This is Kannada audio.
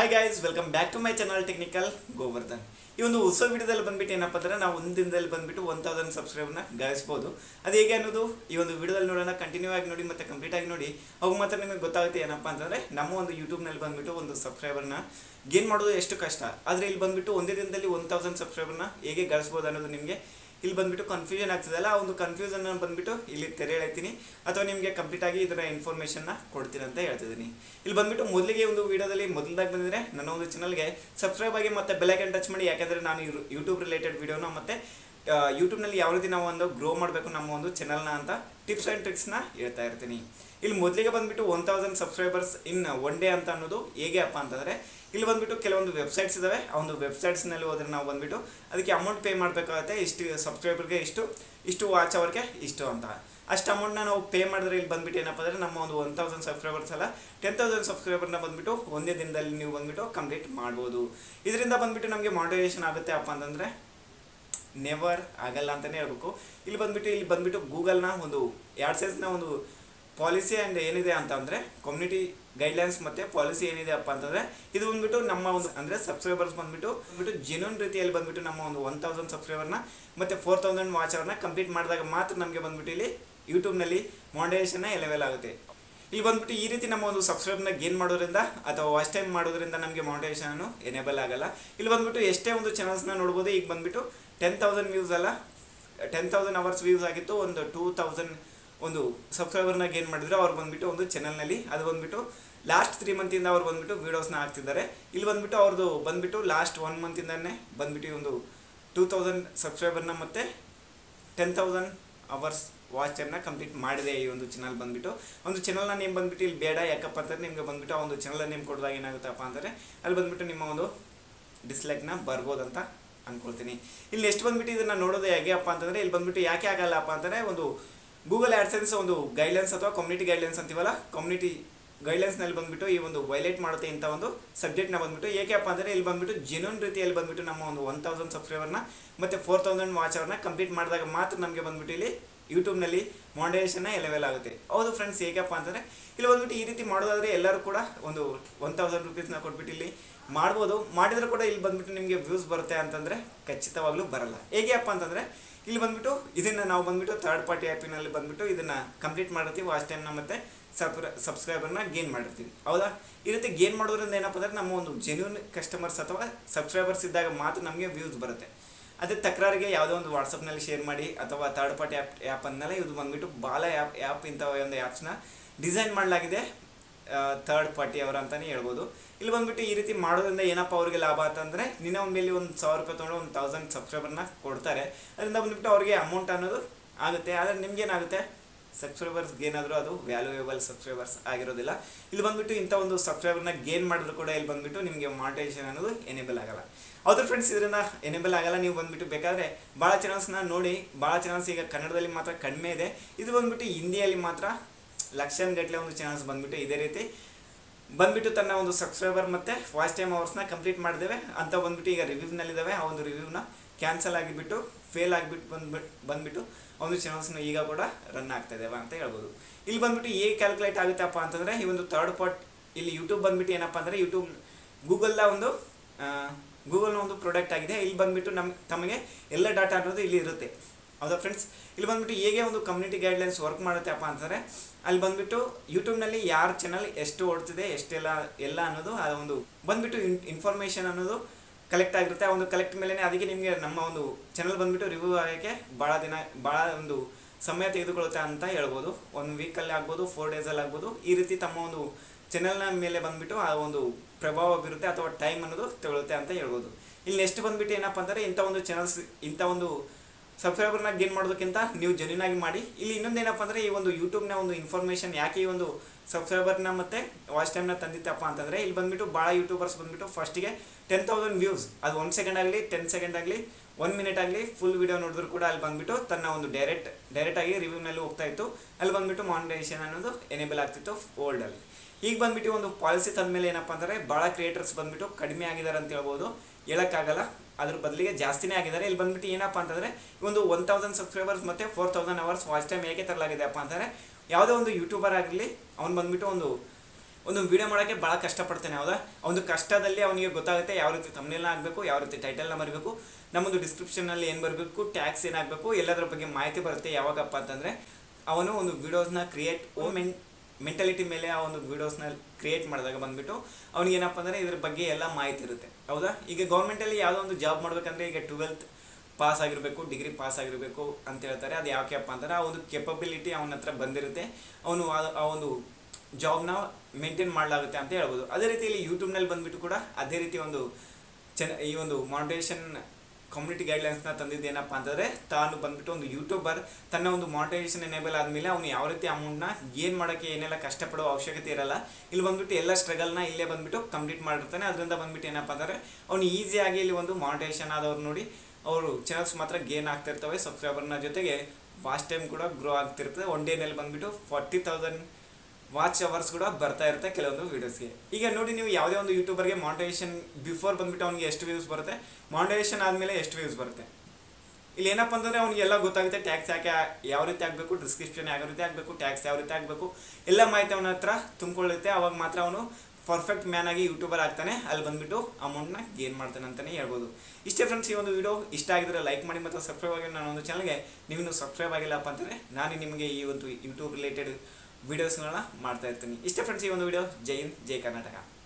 hi guys welcome back to my channel technical Govardhan ಈ ಒಂದು ಹೊಸ ವಿಡಿಯೋದಲ್ಲಿ ಬಂದ್ಬಿಟ್ಟು ಏನಪ್ಪ ಅಂದ್ರೆ ನಾವು ಒಂದು ದಿನದಲ್ಲಿ ಬಂದ್ಬಿಟ್ಟು ಒನ್ ತೌಸಂಡ್ ಸಬ್ಸ್ಕ್ರೈಬರ್ನ ಗಳಿಸ್ಬೋದು ಅದು ಹೇಗೆ ಅನ್ನೋದು ಈ ಒಂದು ವಿಡಿಯೋದಲ್ಲಿ ನೋಡೋಣ ಕಂಟಿನ್ಯೂ ಆಗಿ ನೋಡಿ ಮತ್ತೆ ಕಂಪ್ಲೀಟ್ ಆಗಿ ನೋಡಿ ಅವಾಗ ಮಾತ್ರ ನಿಮಗೆ ಗೊತ್ತಾಗುತ್ತೆ ಏನಪ್ಪ ಅಂತಂದ್ರೆ ನಮ್ಮ ಒಂದು ಯೂಟ್ಯೂಬ್ನಲ್ಲಿ ಬಂದ್ಬಿಟ್ಟು ಒಂದು ಸಬ್ಸ್ಕ್ರೈಬರ್ನ ಗೇನ್ ಮಾಡೋದು ಎಷ್ಟು ಕಷ್ಟ ಆದರೆ ಇಲ್ಲಿ ಬಂದ್ಬಿಟ್ಟು ಒಂದೇ ದಿನದಲ್ಲಿ ಒನ್ ತೌಸಂಡ್ ಸಬ್ಸ್ಕ್ರೈಬರ್ನ ಹೇಗೆ ಗಳಿಸ್ಬೋದು ಅನ್ನೋದು ನಿಮಗೆ ಇಲ್ಲಿ ಬಂದ್ಬಿಟ್ಟು ಕನ್ಫ್ಯೂಷನ್ ಆಗ್ತದಲ್ಲ ಆ ಒಂದು ಕನ್ಫ್ಯೂಷನ್ ಬಂದ್ಬಿಟ್ಟು ಇಲ್ಲಿ ತೆರೆ ಹೇಳ್ತೀನಿ ಅಥವಾ ನಿಮಗೆ ಕಂಪ್ಲೀಟ್ ಆಗಿ ಇದರ ಇನ್ಫಾರ್ಮೇಷನ್ನ ಕೊಡ್ತೀನಿ ಅಂತ ಹೇಳ್ತಿದ್ದೀನಿ ಇಲ್ಲಿ ಬಂದ್ಬಿಟ್ಟು ಮೊದಲಿಗೆ ಒಂದು ವಿಡಿಯೋದಲ್ಲಿ ಮೊದಲಾಗಿ ಬಂದಿದ್ರೆ ನನ್ನ ಒಂದು ಚಾನಲ್ಗೆ ಸಬ್ಸ್ಕ್ರೈಬ್ ಆಗಿ ಮತ್ತೆ ಬೆಲೈಕನ್ ಟಚ್ ಮಾಡಿ ಯಾಕಂದರೆ ನಾನು ಯೂಟ್ಯೂಬ್ ರಿಲೇಟೆಡ್ ವಿಡಿಯೋನ ಮತ್ತೆ ಯೂಟ್ಯೂಬ್ನಲ್ಲಿ ಯಾವ ರೀತಿ ನಾವು ಒಂದು ಗ್ರೋ ಮಾಡಬೇಕು ನಮ್ಮ ಒಂದು ಚಾನಲ್ನ ಅಂತ ಟಿಪ್ಸ್ ಆ್ಯಂಡ್ ಟ್ರಿಕ್ಸ್ನ ಹೇಳ್ತಾ ಇರ್ತೀನಿ ಇಲ್ಲಿ ಮೊದಲಿಗೆ ಬಂದ್ಬಿಟ್ಟು one thousand subscribers in one day ಅಂತ ಅನ್ನೋದು ಹೇಗೆ ಅಪ್ಪ ಅಂತಂದರೆ ಇಲ್ಲಿ ಬಂದ್ಬಿಟ್ಟು ಕೆಲವೊಂದು ವೆಬ್ಸೈಟ್ಸ್ ಇದಾವೆ ಆ ಒಂದು ವೆಬ್ಸೈಟ್ಸ್ನಲ್ಲಿ ಹೋದ್ರೆ ನಾವು ಬಂದ್ಬಿಟ್ಟು ಅದಕ್ಕೆ ಅಮೌಂಟ್ ಪೇ ಮಾಡಬೇಕಾಗುತ್ತೆ ಇಷ್ಟು ಸಬ್ಸ್ಕ್ರೈಬರ್ಗೆ ಇಷ್ಟು ಇಷ್ಟು ವಾಚ್ ಅವರ್ಗೆ ಇಷ್ಟು ಅಂತ ಅಷ್ಟು ಅಮೌಂಟ್ನ ನಾವು ಪೇ ಮಾಡಿದ್ರೆ ಇಲ್ಲಿ ಬಂದ್ಬಿಟ್ಟು ಏನಪ್ಪ ಅಂದರೆ ನಮ್ಮ ಒಂದು ಒನ್ ತೌಸಂಡ್ ಸಬ್ಸ್ಕ್ರೈಬರ್ಸ್ ಅಲ್ಲ ಟೆನ್ ತೌಸಂಡ್ ಸಬ್ಸ್ಕ್ರೈಬರ್ನ ಬಂದ್ಬಿಟ್ಟು ಒಂದೇ ದಿನದಲ್ಲಿ ನೀವು ಬಂದ್ಬಿಟ್ಟು ಕಂಪ್ಲೀಟ್ ಮಾಡ್ಬೋದು ಇದರಿಂದ ಬಂದ್ಬಿಟ್ಟು ನಮಗೆ ಮಾಡಿಟೇಷನ್ ಆಗುತ್ತೆ ಅಪ್ಪ ಅಂತಂದರೆ ನೆವರ್ ಆಗಲ್ಲ ಅಂತಲೇ ಹೇಳ್ಬೇಕು ಇಲ್ಲಿ ಬಂದ್ಬಿಟ್ಟು ಇಲ್ಲಿ ಬಂದ್ಬಿಟ್ಟು ಗೂಗಲ್ನ ಒಂದು ನ ಒಂದು ಪಾಲಿಸಿ ಆ್ಯಂಡ್ ಏನಿದೆ ಅಂತ ಅಂದರೆ ಕಮ್ಯುನಿಟಿ ಗೈಡ್ಲೈನ್ಸ್ ಮತ್ತು ಪಾಲಿಸಿ ಏನಿದೆ ಅಪ್ಪ ಅಂತಂದರೆ ಇದು ಬಂದ್ಬಿಟ್ಟು ನಮ್ಮ ಒಂದು ಅಂದರೆ ಸಬ್ಸ್ಕ್ರೈಬರ್ಸ್ ಬಂದ್ಬಿಟ್ಟು ಬಂದ್ಬಿಟ್ಟು ಜೆನ್ಯೂನ್ ರೀತಿಯಲ್ಲಿ ಬಂದ್ಬಿಟ್ಟು ನಮ್ಮ ಒಂದು ಒನ್ ತೌಸಂಡ್ ಸಬ್ಸ್ಕ್ರೈಬರ್ನ ಮತ್ತು ಫೋರ್ ತೌಸಂಡ್ ವಾಚ್ ಅವರ್ನ ಕಂಪ್ಲೀಟ್ ಮಾಡಿದಾಗ ಮಾತ್ರ ನಮಗೆ ಬಂದ್ಬಿಟ್ಟು ಇಲ್ಲಿ ಯೂಟ್ಯೂಬ್ನಲ್ಲಿ ಮಾನಿಟೈಸೇಷನ್ನ ಎಲೆವೆಲ್ ಆಗುತ್ತೆ ಇಲ್ಲಿ ಬಂದ್ಬಿಟ್ಟು ಈ ರೀತಿ ನಮ್ಮ ಒಂದು ಸಬ್ಸ್ಕ್ರೈಬ್ನ ಗೇನ್ ಮಾಡೋದ್ರಿಂದ ಅಥವಾ ವಾಚ್ ಟೈಮ್ ಮಾಡೋದ್ರಿಂದ ನಮಗೆ ಮಾನಿಟೈಸೇಷನ್ ಎನೇಬಲ್ ಆಗಲ್ಲ ಇಲ್ಲಿ ಬಂದ್ಬಿಟ್ಟು ಎಷ್ಟೇ ಒಂದು ಚಾನಲ್ಸ್ನ ನೋಡ್ಬೋದು ಈಗ ಬಂದ್ಬಿಟ್ಟು ಟೆನ್ ತೌಸಂಡ್ ವ್ಯೂಸ್ ಅಲ್ಲ ಟೆನ್ ತೌಸಂಡ್ ಅವರ್ಸ್ ವ್ಯೂಸ್ ಆಗಿತ್ತು ಒಂದು ಟೂ ತೌಸಂಡ್ ಒಂದು ಸಬ್ಸ್ಕ್ರೈಬರ್ನ ಗೇನ್ ಮಾಡಿದ್ರೆ ಅವ್ರು ಬಂದ್ಬಿಟ್ಟು ಒಂದು ಚಾನಲ್ನಲ್ಲಿ ಅದು ಬಂದ್ಬಿಟ್ಟು ಲಾಸ್ಟ್ ತ್ರೀ ಮಂತಿಂದ ಅವ್ರು ಬಂದ್ಬಿಟ್ಟು ವೀಡಿಯೋಸ್ನ ಹಾಕ್ತಿದ್ದಾರೆ ಇಲ್ಲಿ ಬಂದ್ಬಿಟ್ಟು ಅವ್ರದ್ದು ಬಂದ್ಬಿಟ್ಟು ಲಾಸ್ಟ್ ಒನ್ ಮಂತಿಂದನೇ ಬಂದ್ಬಿಟ್ಟು ಈ ಒಂದು ಟೂ ತೌಸಂಡ್ ಸಬ್ಸ್ಕ್ರೈಬರ್ನ ಮತ್ತು ಟೆನ್ ತೌಸಂಡ್ ಅವರ್ಸ್ ವಾಚ್ ಟೈಮ್ನ ಕಂಪ್ಲೀಟ್ ಮಾಡಿದೆ ಈ ಒಂದು ಚಾನಲ್ ಬಂದ್ಬಿಟ್ಟು ಒಂದು ಚಾನಲ್ನ ನೇಮ್ ಬಂದ್ಬಿಟ್ಟು ಇಲ್ಲಿ ಬೇಡ ಯಾಕಪ್ಪ ಅಂತಂದ್ರೆ ನಿಮಗೆ ಬಂದ್ಬಿಟ್ಟು ಆ ಒಂದು ಚಾನಲ್ ನೇಮ್ ಕೊಡಿದಾಗ ಏನಾಗುತ್ತಪ್ಪ ಅಂದರೆ ಅಲ್ಲಿ ಬಂದ್ಬಿಟ್ಟು ನಿಮ್ಮ ಒಂದು ಡಿಸ್ಲೈಕ್ನ ಬರ್ಬೋದಂತ ಅನ್ಕೊಳ್ತೀನಿ ಇಲ್ಲಿ ಎಷ್ಟು ಬಂದ್ಬಿಟ್ಟು ಇದನ್ನ ನೋಡೋದು ಹೇಗೆ ಅಪ್ಪ ಅಂತಂದರೆ ಇಲ್ಲಿ ಬಂದ್ಬಿಟ್ಟು ಯಾಕೆ ಆಗಲ್ಲಪ್ಪ ಅಂತಂದರೆ ಒಂದು ಗೂಗಲ್ ಆ್ಯಡ್ಸೆನ್ಸ್ ಒಂದು ಗೈಡ್ಲೈನ್ಸ್ ಅಥವಾ ಕಮ್ಯುನಿಟಿ ಗೈಡ್ಲೈನ್ಸ್ ಅಂತೀವಲ್ಲ ಕಮ್ಯುನಿಟಿ ಗೈಡ್ಲೈನ್ಸ್ನಲ್ಲಿ ಬಂದ್ಬಿಟ್ಟು ಈ ಒಂದು ವೈಲೇಟ್ ಮಾಡುತ್ತೆ ಇಂಥ ಒಂದು ಸಬ್ಜೆಕ್ಟ್ನ ಬಂದ್ಬಿಟ್ಟು ಏಕೆಪ್ಪ ಅಂದರೆ ಇಲ್ಲಿ ಬಂದ್ಬಿಟ್ಟು ಜೆನ್ಯೂನ್ ರೀತಿಯಲ್ಲಿ ಬಂದ್ಬಿಟ್ಟು ನಮ್ಮ ಒಂದು ಒನ್ ತೌಸಂಡ್ ಸಬ್ಸ್ಕ್ರೈಬರ್ನ ಮತ್ತು ಫೋರ್ ತೌಸಂಡ್ ವಾಚ್ ಅವರ್ನ ಕಂಪ್ಲೀಟ್ ಮಾಡಿದಾಗ ಮಾತ್ರ ನಮಗೆ ಬಂದ್ಬಿಟ್ಟು ಇಲ್ಲಿ ಯೂಟ್ಯೂಬ್ನಲ್ಲಿ ಮಾನಿಟೈಸೇಷನ್ನ ಎಲೆವೆಲ್ ಆಗುತ್ತೆ ಹೌದು ಫ್ರೆಂಡ್ಸ್ ಹೇಗಪ್ಪ ಅಂತಂದರೆ ಇಲ್ಲಿ ಬಂದ್ಬಿಟ್ಟು ಈ ರೀತಿ ಮಾಡೋದಾದರೆ ಎಲ್ಲರೂ ಕೂಡ ಒಂದು ಒನ್ ತೌಸಂಡ್ ರುಪೀಸ್ನ ಕೊಟ್ಬಿಟ್ಟು ಇಲ್ಲಿ ಮಾಡ್ಬೋದು ಮಾಡಿದ್ರೆ ಕೂಡ ಇಲ್ಲಿ ಬಂದ್ಬಿಟ್ಟು ನಿಮಗೆ ವ್ಯೂಸ್ ಬರುತ್ತೆ ಅಂತಂದರೆ ಖಚಿತವಾಗ್ಲೂ ಬರಲ್ಲ ಹೇಗೆಯಪ್ಪ ಅಂತಂದರೆ ಇಲ್ಲಿ ಬಂದ್ಬಿಟ್ಟು ಇದನ್ನು ನಾವು ಬಂದ್ಬಿಟ್ಟು ಥರ್ಡ್ ಪಾರ್ಟಿ ಆ್ಯಪಿನಲ್ಲಿ ಬಂದ್ಬಿಟ್ಟು ಇದನ್ನು ಕಂಪ್ಲೀಟ್ ಮಾಡಿರ್ತೀವಿ ವಾಚ್ ಟೈಮ್ನ ಮತ್ತು ಸಬ್ಸ್ಕ್ರೈ ಸಬ್ಸ್ಕ್ರೈಬರ್ನ ಗೇನ್ ಮಾಡಿರ್ತೀವಿ ಹೌದಾ ಈ ರೀತಿ ಗೇನ್ ಮಾಡೋದ್ರಿಂದ ಏನಪ್ಪ ಅಂದರೆ ನಮ್ಮ ಒಂದು ಜೆನ್ಯೂನ್ ಕಸ್ಟಮರ್ಸ್ ಅಥವಾ ಸಬ್ಸ್ಕ್ರೈಬರ್ಸ್ ಇದ್ದಾಗ ಮಾತ್ರ ನಮಗೆ ವ್ಯೂಸ್ ಬರುತ್ತೆ ಅದೇ ತಕರಾರಿಗೆ ಯಾವುದೋ ಒಂದು ವಾಟ್ಸಪ್ನಲ್ಲಿ ಶೇರ್ ಮಾಡಿ ಅಥವಾ ಥರ್ಡ್ ಪಾರ್ಟಿ ಆ್ಯಪ್ ಆ್ಯಪ್ ಅಂದಮೇಲೆ ಇದು ಬಂದ್ಬಿಟ್ಟು ಭಾಳ ಆ್ಯಪ್ ಆ್ಯಪ್ ಇಂಥ ಒಂದು ಆ್ಯಪ್ಸ್ನ ಡಿಸೈನ್ ಮಾಡಲಾಗಿದೆ ಥರ್ಡ್ ಪಾರ್ಟಿ ಅವರ ಅಂತಲೇ ಹೇಳ್ಬೋದು ಇಲ್ಲಿ ಬಂದ್ಬಿಟ್ಟು ಈ ರೀತಿ ಮಾಡೋದ್ರಿಂದ ಏನಪ್ಪ ಅವ್ರಿಗೆ ಲಾಭ ಅಂತಂದರೆ ನಿನ್ನ ಒಂದು ಮೇಲೆ ಒಂದು ಸಾವಿರ ರೂಪಾಯಿ ತೊಗೊಂಡು ಒಂದು ತೌಸಂಡ್ ಸಬ್ಸ್ಕ್ರೈಬರ್ನ ಕೊಡ್ತಾರೆ ಅದರಿಂದ ಬಂದ್ಬಿಟ್ಟು ಅವ್ರಿಗೆ ಅಮೌಂಟ್ ಅನ್ನೋದು ಆಗುತ್ತೆ ಆದರೆ ನಿಮ್ಗೇನಾಗುತ್ತೆ ಸಬ್ಸ್ಕ್ರೈಬರ್ಸ್ ಏನಾದರೂ ಅದು ವ್ಯಾಲ್ಯೂಯೇಬಲ್ ಸಬ್ಸ್ಕ್ರೈಬರ್ಸ್ ಆಗಿರೋದಿಲ್ಲ ಇಲ್ಲಿ ಬಂದ್ಬಿಟ್ಟು ಇಂಥ ಒಂದು ಸಬ್ಸ್ಕ್ರೈಬರ್ನ ಗೇನ್ ಮಾಡಿದ್ರು ಕೂಡ ಇಲ್ಲಿ ಬಂದ್ಬಿಟ್ಟು ನಿಮಗೆ ಮಾನಿಟೈಸೇಷನ್ ಅನ್ನೋದು ಎನೇಬಲ್ ಆಗಲ್ಲ ಹೌದು ಫ್ರೆಂಡ್ಸ್ ಇದರಿಂದ ಎನೇಬಲ್ ಆಗಲ್ಲ ನೀವು ಬಂದ್ಬಿಟ್ಟು ಬೇಕಾದರೆ ಭಾಳ ಚಾನಲ್ಸ್ನ ನೋಡಿ ಭಾಳ ಚಾನಲ್ಸ್ ಈಗ ಕನ್ನಡದಲ್ಲಿ ಮಾತ್ರ ಕಡಿಮೆ ಇದೆ ಇದು ಬಂದ್ಬಿಟ್ಟು ಹಿಂದಿಯಲ್ಲಿ ಮಾತ್ರ ಲಕ್ಷಾನುಗಟ್ಟಲೆ ಒಂದು ಚಾನಲ್ಸ್ ಬಂದ್ಬಿಟ್ಟು ಇದೇ ರೀತಿ ಬಂದ್ಬಿಟ್ಟು ತನ್ನ ಒಂದು ಸಬ್ಸ್ಕ್ರೈಬರ್ ಮತ್ತು ವಾಚ್ ಟೈಮ್ ಅವರ್ಸ್ನ ಕಂಪ್ಲೀಟ್ ಮಾಡಿದ್ದೇವೆ ಅಂತ ಬಂದ್ಬಿಟ್ಟು ಈಗ ರಿವ್ಯೂವ್ನಲ್ಲಿದ್ದಾವೆ ಆ ಒಂದು ರಿವ್ಯೂನ ಕ್ಯಾನ್ಸಲ್ ಆಗಿಬಿಟ್ಟು ಫೇಲ್ ಆಗಿಬಿಟ್ಟು ಬಂದ್ಬಿಟ್ಟು ಬಂದ್ಬಿಟ್ಟು ಒಂದು ಚಾನಲ್ಸ್ನ ಈಗ ಕೂಡ ರನ್ ಆಗ್ತಾ ಇದ್ದಾವೆ ಅಂತ ಹೇಳ್ಬೋದು ಇಲ್ಲಿ ಬಂದ್ಬಿಟ್ಟು ಹೇಗೆ ಕ್ಯಾಲ್ಕುಲೇಟ್ ಆಗುತ್ತಪ್ಪ ಅಂತಂದರೆ ಈ ಒಂದು ಥರ್ಡ್ ಪಾರ್ಟ್ ಇಲ್ಲಿ ಯೂಟ್ಯೂಬ್ ಬಂದ್ಬಿಟ್ಟು ಏನಪ್ಪ ಅಂದರೆ ಯೂಟ್ಯೂಬ್ ಗೂಗಲ್ನ ಒಂದು ಗೂಗಲ್ನ ಒಂದು ಪ್ರಾಡಕ್ಟ್ ಆಗಿದೆ ಇಲ್ಲಿ ಬಂದ್ಬಿಟ್ಟು ನಮ್ಮ ತಮಗೆ ಎಲ್ಲ ಡಾಟಾ ಅನ್ನೋದು ಇಲ್ಲಿ ಇರುತ್ತೆ ಹೌದಾ ಫ್ರೆಂಡ್ಸ್ ಇಲ್ಲಿ ಬಂದ್ಬಿಟ್ಟು ಹೇಗೆ ಒಂದು ಕಮ್ಯುನಿಟಿ ಗೈಡ್ಲೈನ್ಸ್ ವರ್ಕ್ ಮಾಡುತ್ತೆಪ್ಪ ಅಂತಂದರೆ ಅಲ್ಲಿ ಬಂದ್ಬಿಟ್ಟು ಯೂಟ್ಯೂಬ್ನಲ್ಲಿ ಯಾರ ಚಾನಲ್ ಎಷ್ಟು ಓಡ್ತಿದೆ ಎಷ್ಟೆಲ್ಲ ಎಲ್ಲ ಅನ್ನೋದು ಆ ಒಂದು ಬಂದ್ಬಿಟ್ಟು ಇನ್ಫಾರ್ಮೇಷನ್ ಅನ್ನೋದು ಕಲೆಕ್ಟ್ ಆಗಿರುತ್ತೆ ಆ ಒಂದು ಕಲೆಕ್ಟ್ ಮೇಲೆ ಅದಕ್ಕೆ ನಿಮಗೆ ನಮ್ಮ ಒಂದು ಚಾನಲ್ ಬಂದ್ಬಿಟ್ಟು ರಿವ್ಯೂ ಆಗೋಕ್ಕೆ ಭಾಳ ದಿನ ಭಾಳ ಒಂದು ಸಮಯ ತೆಗೆದುಕೊಳ್ಳುತ್ತೆ ಅಂತ ಹೇಳ್ಬೋದು ಒಂದು ವೀಕಲ್ಲಿ ಆಗ್ಬೋದು ಫೋರ್ ಡೇಸಲ್ಲಿ ಆಗ್ಬೋದು ಈ ರೀತಿ ತಮ್ಮ ಒಂದು ಚಾನಲ್ನ ಮೇಲೆ ಬಂದ್ಬಿಟ್ಟು ಆ ಒಂದು ಪ್ರಭಾವ ಬೀರುತ್ತೆ ಅಥವಾ ಟೈಮ್ ಅನ್ನೋದು ತಗೊಳುತ್ತೆ ಅಂತ ಹೇಳ್ಬೋದು ಇಲ್ಲಿ ನೆಕ್ಸ್ಟ್ ಬಂದ್ಬಿಟ್ಟು ಏನಪ್ಪ ಅಂದರೆ ಇಂಥ ಒಂದು ಚಾನಲ್ಸ್ ಇಂಥ ಒಂದು ಸಬ್ಸ್ಕ್ರೈಬರ್ನ ಗೇನ್ ಮಾಡೋದಕ್ಕಿಂತ ನೀವು ಜೆನ್ಯೂನ್ ಆಗಿ ಮಾಡಿ ಇಲ್ಲಿ ಇನ್ನೊಂದು ಏನಪ್ಪ ಅಂದರೆ ಈ ಒಂದು ಯೂಟ್ಯೂಬ್ನ ಒಂದು ಇನ್ಫಾರ್ಮೇಷನ್ ಯಾಕೆ ಈ ಒಂದು ಸಬ್ಸ್ಕ್ರೈಬರ್ನ ಮತ್ತು ವಾಚ್ ಟೈಮ್ನ ತಂದಿತ್ತಪ್ಪ ಅಂತಂದರೆ ಇಲ್ಲಿ ಬಂದ್ಬಿಟ್ಟು ಭಾಳ ಯೂಟ್ಯೂಬರ್ಸ್ ಬಂದ್ಬಿಟ್ಟು ಫಸ್ಟಿಗೆ ಟೆನ್ ತೌಸಂಡ್ ವ್ಯೂಸ್ ಅದು ಒನ್ ಸೆಕೆಂಡ್ ಆಗಲಿ ಟೆನ್ ಸೆಕೆಂಡ್ ಆಗಲಿ ಒನ್ ಮಿನಿಟ್ ಆಗಲಿ ಫುಲ್ ವಿಡಿಯೋ ನೋಡಿದ್ರು ಕೂಡ ಅಲ್ಲಿ ಬಂದ್ಬಿಟ್ಟು ತನ್ನ ಒಂದು ಡೈರೆಕ್ಟ್ ಡೈರೆಕ್ಟಾಗಿ ರಿವ್ಯೂನಲ್ಲಿ ಹೋಗ್ತಾ ಇತ್ತು ಅಲ್ಲಿ ಬಂದ್ಬಿಟ್ಟು ಮಾನಿಟೈಸೇಷನ್ ಅನ್ನೋದು ಎನೇಬಲ್ ಆಗ್ತಿತ್ತು ಓಲ್ಡಲ್ಲಿ ಈಗ ಬಂದ್ಬಿಟ್ಟು ಒಂದು ಪಾಲಿಸಿ ತಂದಮೇಲೆ ಏನಪ್ಪ ಅಂದರೆ ಭಾಳ ಕ್ರಿಯೇಟರ್ಸ್ ಬಂದ್ಬಿಟ್ಟು ಕಡಿಮೆ ಆಗಿದ್ದಾರೆ ಅಂತ ಹೇಳ್ಬೋದು ಹೇಳೋಕ್ಕಾಗಲ್ಲ ಅದ್ರ ಬದಲಿಗೆ ಜಾಸ್ತಿನೇ ಆಗಿದ್ದಾರೆ ಇಲ್ಲಿ ಬಂದ್ಬಿಟ್ಟು ಏನಪ್ಪ ಅಂತಂದರೆ ಒಂದು ಒನ್ ತೌಸಂಡ್ ಸಬ್ಸ್ಕ್ರೈಬರ್ಸ್ ಮತ್ತು four thousand hours watch time ಹೇಗೆ ತರಲಾಗಿದೆ ಅಪ್ಪ ಅಂತಂದರೆ ಯಾವುದೇ ಒಂದು ಯೂಟ್ಯೂಬರ್ ಆಗಿರಲಿ ಅವ್ನು ಬಂದ್ಬಿಟ್ಟು ಒಂದು ಒಂದು ವಿಡಿಯೋ ಮಾಡೋಕ್ಕೆ ಭಾಳ ಕಷ್ಟಪಡ್ತಾನೆ ಹೌದಾ ಒಂದು ಕಷ್ಟದಲ್ಲಿ ಅವನಿಗೆ ಗೊತ್ತಾಗುತ್ತೆ ಯಾವ ರೀತಿ ತಮ್ಮನೆಲ್ಲ ಆಗಬೇಕು ಯಾವ ರೀತಿ ಟೈಟಲ್ನ ಬರಬೇಕು ನಮ್ಮೊಂದು ಡಿಸ್ಕ್ರಿಪ್ಷನಲ್ಲಿ ಏನು ಬರಬೇಕು ಟ್ಯಾಕ್ಸ್ ಏನಾಗಬೇಕು ಎಲ್ಲದರ ಬಗ್ಗೆ ಮಾಹಿತಿ ಬರುತ್ತೆ ಯಾವಾಗಪ್ಪ ಅಂತಂದರೆ ಅವನು ಒಂದು ವಿಡಿಯೋಸ್ನ ಕ್ರಿಯೇಟ್ ಓ ಮೆನ್ ಮೆಂಟಾಲಿಟಿ ಮೇಲೆ ಆ ಒಂದು ವಿಡಿಯೋಸ್ನ ಕ್ರಿಯೇಟ್ ಮಾಡಿದಾಗ ಬಂದ್ಬಿಟ್ಟು ಅವ್ನಿಗೆ ಏನಪ್ಪ ಅಂದರೆ ಇದ್ರ ಬಗ್ಗೆ ಎಲ್ಲ ಮಾಹಿತಿ ಇರುತ್ತೆ ಹೌದಾ ಈಗ ಗೌರ್ಮೆಂಟಲ್ಲಿ ಯಾವುದೋ ಒಂದು ಜಾಬ್ ಮಾಡ್ಬೇಕಂದ್ರೆ ಈಗ ಟ್ವೆಲ್ತ್ ಪಾಸ್ ಆಗಿರಬೇಕು ಡಿಗ್ರಿ ಪಾಸ್ ಆಗಿರಬೇಕು ಅಂತ ಹೇಳ್ತಾರೆ ಅದು ಯಾಕೆಪ್ಪ ಅಂತಂದ್ರೆ ಆ ಒಂದು ಕೆಪಬಿಲಿಟಿ ಅವನ ಹತ್ರ ಬಂದಿರುತ್ತೆ ಅವನು ಆ- ಆ ಒಂದು ಜಾಬ್ನ ಮೇಂಟೈನ್ ಮಾಡಲಾಗುತ್ತೆ ಅಂತ ಹೇಳ್ಬೋದು ಅದೇ ರೀತಿ ಇಲ್ಲಿ ಯೂಟ್ಯೂಬ್ನಲ್ಲಿ ಬಂದ್ಬಿಟ್ಟು ಕೂಡ ಅದೇ ರೀತಿ ಒಂದು ಚೆನ್ನ ಈ ಒಂದು ಮಾನಿಟೇಷನ್ ಕಮ್ಯುನಿಟಿ ಗೈಡ್ಲೈನ್ಸ್ನ ತಂದಿದ್ದೇನಪ್ಪ ಅಂತಂದರೆ ತಾನು ಬಂದ್ಬಿಟ್ಟು ಒಂದು ಯೂಟ್ಯೂಬರ್ ತನ್ನ ಒಂದು ಮಾನಿಟೈಸೇಷನ್ ಎನೇಬಲ್ ಆದಮೇಲೆ ಅವನು ಯಾವ ರೀತಿ ಅಮೌಂಟ್ನ ಏನು ಮಾಡೋಕ್ಕೆ ಏನೆಲ್ಲ ಕಷ್ಟಪಡೋ ಅವಶ್ಯಕತೆ ಇರಲ್ಲ ಇಲ್ಲಿ ಬಂದ್ಬಿಟ್ಟು ಎಲ್ಲ ಸ್ಟ್ರಗಲ್ನ ಇಲ್ಲೇ ಬಂದ್ಬಿಟ್ಟು ಕಂಪ್ಲೀಟ್ ಮಾಡಿರ್ತಾನೆ ಅದರಿಂದ ಬಂದ್ಬಿಟ್ಟು ಏನಪ್ಪ ಅಂದರೆ ಅವ್ನು ಈಸಿಯಾಗಿ ಇಲ್ಲಿ ಒಂದು ಮಾನಿಟೈಸೇಷನ್ ಆದವ್ರು ನೋಡಿ ಅವರು ಚಾನಲ್ಸ್ ಮಾತ್ರ ಗೇನ್ ಆಗ್ತಿರ್ತವೆ ಸಬ್ಸ್ಕ್ರೈಬರ್ನ ಜೊತೆಗೆ ವಾಚ್ ಟೈಮ್ ಕೂಡ ಗ್ರೋ ಆಗ್ತಿರ್ತದೆ ಒನ್ ಡೇನಲ್ಲಿ ಬಂದ್ಬಿಟ್ಟು ಫಾರ್ಟಿ ತೌಸಂಡ್ ವಾಚ್ ಅವರ್ಸ್ ಕೂಡ ಬರ್ತಾ ಇರುತ್ತೆ ಕೆಲವೊಂದು ವೀಡಿಯೋಸ್ಗೆ ಈಗ ನೋಡಿ ನೀವು ಯಾವುದೇ ಒಂದು ಯೂಟ್ಯೂಬರ್ಗೆ ಮಾನಿಟೈಸೇಷನ್ ಬಿಫೋರ್ ಬಂದ್ಬಿಟ್ಟು ಅವ್ನಿಗೆ ಎಷ್ಟು ವ್ಯೂಸ್ ಬರುತ್ತೆ ಮಾನಿಟೈಸೇಷನ್ ಆದಮೇಲೆ ಎಷ್ಟು ವ್ಯೂಸ್ ಬರುತ್ತೆ ಇಲ್ಲಿ ಏನಪ್ಪ ಅಂತಂದರೆ ಅವ್ನಿಗೆ ಎಲ್ಲ ಗೊತ್ತಾಗುತ್ತೆ ಟ್ಯಾಕ್ಸ್ ಯಾಕೆ ಯಾವ ರೀತಿ ಆಗಬೇಕು ಡಿಸ್ಕ್ರಿಪ್ಷನ್ ಯಾವ ರೀತಿ ಆಗಬೇಕು ಟ್ಯಾಕ್ಸ್ ಯಾವ ರೀತಿ ಆಗಬೇಕು ಎಲ್ಲ ಮಾಹಿತಿ ಅವನ ಹತ್ರ ತುಂಬಿಕೊಳ್ಳುತ್ತೆ ಅವಾಗ ಮಾತ್ರ ಅವನು ಪರ್ಫೆಕ್ಟ್ ಮ್ಯಾನ್ ಆಗಿ ಯೂಟ್ಯೂಬರ್ ಆಗ್ತಾನೆ ಅಲ್ಲಿ ಬಂದ್ಬಿಟ್ಟು ಅಮೌಂಟ್ನ ಗೇನ್ ಮಾಡ್ತಾನೆ ಅಂತಲೇ ಹೇಳ್ಬೋದು ಇಷ್ಟೇ ಫ್ರೆಂಡ್ಸ್ ಈ ಒಂದು ವಿಡಿಯೋ ಇಷ್ಟ ಆಗಿದ್ರೆ ಲೈಕ್ ಮಾಡಿ ಮತ್ತು ಸಬ್ಸ್ಕ್ರೈಬ್ ಆಗಿ ನನ್ನ ಒಂದು ಚಾನಲ್ಗೆ ನೀವಿನ್ನೂ ಸಬ್ಸ್ಕ್ರೈಬ್ ಆಗಿಲ್ಲಪ್ಪ ಅಂತಂದರೆ ನಾನು ನಿಮಗೆ ಈ ಒಂದು ಯೂಟ್ಯೂಬ್ ರಿಲೇಟೆಡ್ ವೀಡಿಯೋಸ್ಗಳನ್ನ ಮಾಡ್ತಾ ಇರ್ತೀನಿ ಇಷ್ಟೇ ಫ್ರೆಂಡ್ಸ್ ಈ ಒಂದು ವಿಡಿಯೋ ಜೈ ಹಿಂದ್ ಜೈ ಕರ್ನಾಟಕ